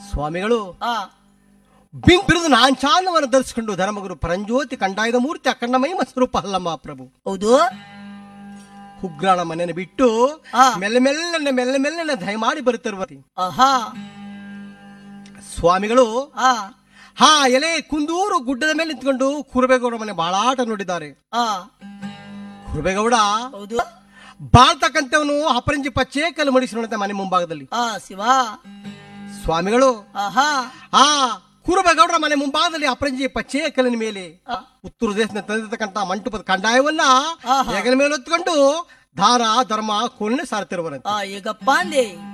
ಸ್ವಾಮಿಗಳು ಆ ಬಿಂಗ್ ಬಿರುದು ನಾಂಚಾನವನ್ನು ಧರಿಸಿಕೊಂಡು ಧರ್ಮಗುರು ಪರಂಜ್ಯೋತಿ ಕಂಡಾಯದ ಮೂರ್ತಿ ಅಖಂಡ ಮಹಿಮ ಸ್ವರೂಪ ಅಲ್ಲಮ್ಮ ಪ್ರಭು ಹೌದು ಉಗ್ರಾಣ ಮನೆಯನ್ನು ಬಿಟ್ಟು ಆ. ಮೆಲ್ಲ ಮೆಲ್ಲನೆ ಮೆಲ್ಲ ಮೆಲ್ಲನೆ ದಯಮಾಡಿ ಬರುತ್ತಿರುವತಿ ಆಹಾ ಸ್ವಾಮಿಗಳು ಆ ಹಾ ಎಲೆ ಕುಂದೂರು ಗುಡ್ಡದ ಮೇಲೆ ನಿಂತ್ಕೊಂಡು ಕುರುಬೇಗೌಡ ಮನೆ ಬಾಳಾಟ ನೋಡಿದ್ದಾರೆ ಆ ಕುರುಬೇಗೌಡ ಹೌದು ಬಾಳ್ತಕ್ಕಂಥವನು ಅಪರಂಜಿ ಪಚ್ಚೆ ಕಲ್ಲು ಮಡಿಸಿ ನೋಡುತ್ತೆ ಮನೆ ಮುಂಭಾಗದಲ್ಲಿ ಆ ಶಿವ ಸ್ವಾಮಿಗಳು ಆಹಾ ಆ ಕುರುಬೇಗೌಡರ ಮನೆ ಮುಂಭಾಗದಲ್ಲಿ ಅಪರಂಜಿ ಪಚ್ಚೆ ಕಲ್ಲಿನ ಮೇಲೆ ಆ, ಉತ್ತರ ದೇಶದಿಂದ ತಂದಿರತಕ್ಕಂತ ಮಂಟಪದ ಕಂಡಾಯವನ್ನ ಆಹಾ. ಹೆಗಲ ಮೇಲೆ ಹೊತ್ಕೊಂಡು ಧಾರ ಧರ್ಮ ಕೊನೆ ಸಾರ್ತಿರುವರಂತೆ ಆ ಈಗಪ್ಪ ಅಂದೆ